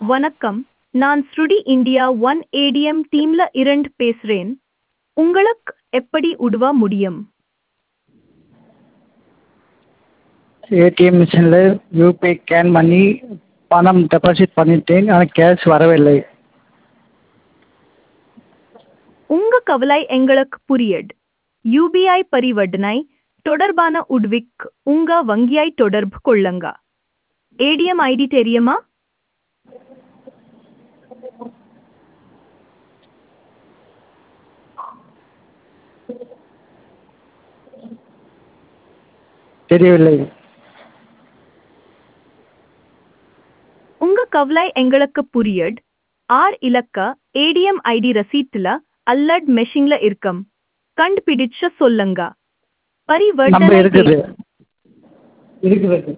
வணக்கம் நான் ஸ்ருடி இந்தியா ஒன் ஏடிஎம் டீம்ல இருந்து பேசுறேன் உங்களுக்கு எப்படி உதவ முடியும் ஏடிஎம் மிஷினில் யூபிஐ ஸ்கேன் பண்ணி பணம் டெபாசிட் பண்ணிட்டேன் ஆனால் கேஷ் வரவில்லை உங்க கவலை எங்களுக்கு புரியுது யூபிஐ பரிவர்த்தனை தொடர்பான உதவிக்கு உங்க வங்கியை தொடர்பு கொள்ளுங்க ஏடிஎம் ஐடி தெரியுமா தெரியவில்லை உங்க கவலை எங்களுக்கு புரியுது ஆர் இலக்க ஏடிஎம் ஐடி ரசீட்ல அல்லட் மெஷின்ல இருக்கும் கண்டுபிடிச்ச சொல்லுங்க நம்ம பரிவர்த்தனை இருக்குது இருக்குது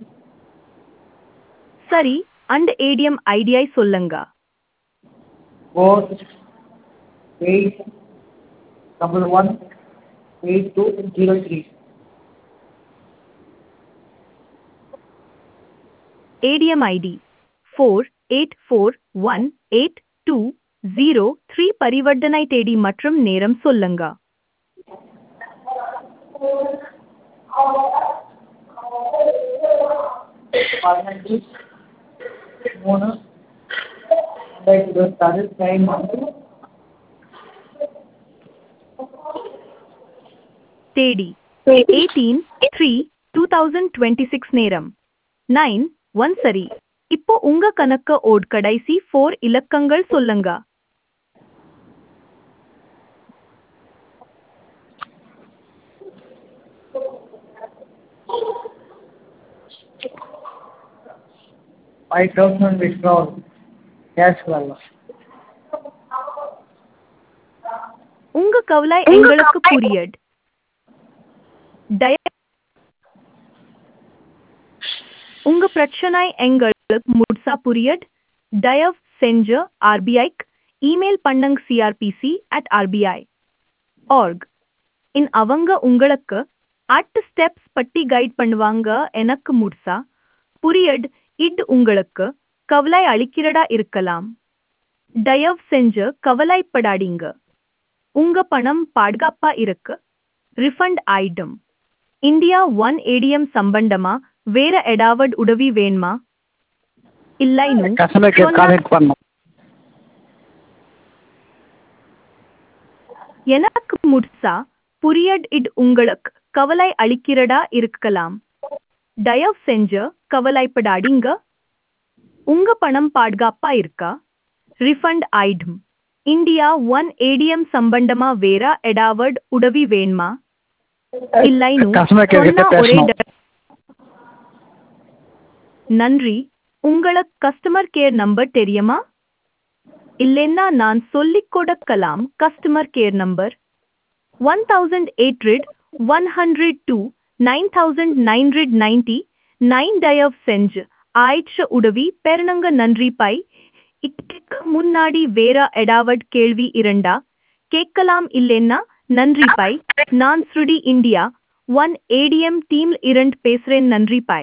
சரி அந்த ஏடிஎம் ஐடியை சொல்லுங்க four eight double one eight two zero three ATM ID four eight four one eight two zero three பரிவர்த்தனை தேதி மற்றும் நேரம் சொல்லுங்க பதினஞ்சு மூணு ரெண்டாயிரத்தி இருபத்தாறு டைம் வந்து தேதி eighteen three two thousand twenty six நேரம் நைன் ஒன் சரி இப்போ உங்க கணக்க ஓட் கடைசி ஃபோர் இலக்கங்கள் சொல்லுங்க ஃபைவ் தௌசண்ட் வித்ட்ராவல் கேஷ் வரலாம் உங்க கவலை எங்களுக்கு புரியுது தய உங்க பிரச்சனை எங்களுக்கு முழுசா புரியுது தயவு செஞ்சு ஆர்பிஐக்கு இமெயில் பண்ணுங்க CRPC at RBI org in அவங்க உங்களுக்கு அட் ஸ்டெப்ஸ் பட்டி கைட் பண்ணுவாங்க எனக்கு முழுசா புரியுது இது உங்களுக்கு கவலை அளிக்கிறதா இருக்கலாம் தயவு செஞ்சு கவலைப்படாதீங்க உங்க பணம் பாதுகாப்பா இருக்கு ரிஃபண்ட் ஆயிடும் இந்தியா ஒன் ஏடிஎம் சம்பந்தமா வேற ஏதாவது உதவி வேணுமா இல்லைன்னு கஸ்டமர் கேர் சொன்னா- கான்டாக்ட் பண்ணோம் எனக்கு முழுசா புரியட் இது உங்களுக்கு கவலை அளிக்கிறதா இருக்கலாம் தயவு செஞ்சு கவலைப்படாதீங்க உங்க பணம் பாதுகாப்பா இருக்கா ரிஃபண்ட் ஆயிடும் இந்தியா ஒன் ஏடிஎம் சம்பந்தமா வேற ஏதாவது உதவி வேணுமா இல்லைன்னு கஸ்டமர் கேர் கிட்ட சொன்னா ஒரே பேசணும் ட- நன்றி உங்களுக்கு கஸ்டமர் கேர் நம்பர் தெரியுமா இல்லைன்னா நான் சொல்லிக் கொடுக்கலாம் customer care number one thousand eight hundred one hundred two nine thousand nine hundred ninety nine தயவு செஞ்சு ஆயிற்று உதவி பெருநங்க நன்றி பை இதுக்கு முன்னாடி வேற ஏதாவது கேள்வி இரண்டா கேட்கலாம் இல்லைன்னா நன்றி பை நான் ஸ்ருடி இந்தியா ஒன் ஏடிஎம் டீம் இரண்டு பேசுறேன் நன்றி பை